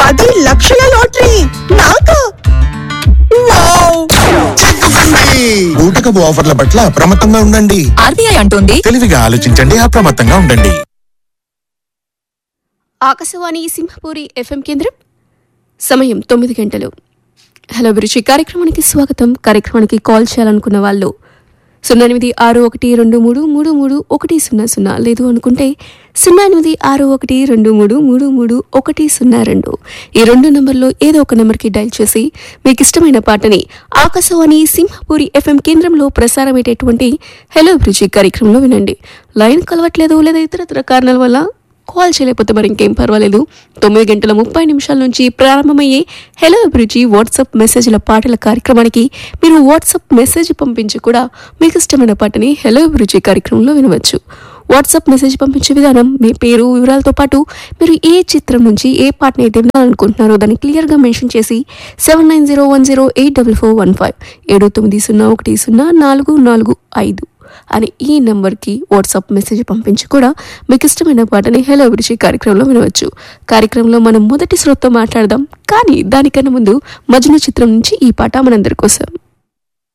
పది లక్షల లాటరీ నాకా వావ్ చిక్కుకుంది ఊటకపు ఆఫర్ల పట్ల అప్రమత్తంగా ఉండండి ఆర్బీఐ అంటోంది తెలివిగా ఆలోచించండి అప్రమత్తంగా ఉండండి ఆకాశవాణి సింహపూరి ఎఫ్ఎం కేంద్రం సమయం తొమ్మిది గంటలు హలో అభిరుచి కార్యక్రమానికి స్వాగతం కార్యక్రమానికి కాల్ చేయాలనుకున్న వాళ్ళు సున్నా ఎనిమిది ఆరు ఒకటి రెండు మూడు మూడు మూడు ఒకటి సున్నా సున్నా లేదు అనుకుంటే సున్నా ఎనిమిది ఆరు ఒకటి రెండు మూడు మూడు మూడు ఒకటి సున్నా రెండు ఈ రెండు నెంబర్లో ఏదో ఒక నెంబర్కి డైల్ చేసి మీకు ఇష్టమైన పాటని ఆకాశవాణి సింహపూరి ఎఫ్ఎం కేంద్రంలో ప్రసారమయ్యేటటువంటి హలో అభిరుచి కార్యక్రమంలో వినండి లైన్ కలవట్లేదు లేదా ఇతరత్ర కారణాల వల్ల కాల్ చేయలేకపోతే మరి ఇంకేం పర్వాలేదు తొమ్మిది గంటల ముప్పై నిమిషాల నుంచి ప్రారంభమయ్యే హెలో అభిరుచి వాట్సాప్ మెసేజ్ల పాటల కార్యక్రమానికి మీరు వాట్సాప్ మెసేజ్ పంపించి కూడా మీకు ఇష్టమైన పాటని హెలో అభిరుచి కార్యక్రమంలో వినవచ్చు వాట్సాప్ మెసేజ్ పంపించే విధానం మీ పేరు వివరాలతో పాటు మీరు ఏ చిత్రం నుంచి ఏ పాటని అయితే వినాలనుకుంటున్నారో దాన్ని క్లియర్గా మెన్షన్ చేసి seven nine zero one zero eight double four one five ఏడు తొమ్మిది సున్నా ఒకటి సున్నా నాలుగు నాలుగు ఐదు అని ఈ నెంబర్కి వాట్సాప్ మెసేజ్ పంపించి కూడా మీకు ఇష్టమైన పాటని హెలో అభిరుచి కార్యక్రమంలో వినవచ్చు కార్యక్రమంలో మనం మొదటి శ్రోతతో మాట్లాడదాం కానీ దానికన్నా ముందు మజ్ను చిత్రం నుంచి ఈ పాట మనందరి కోసం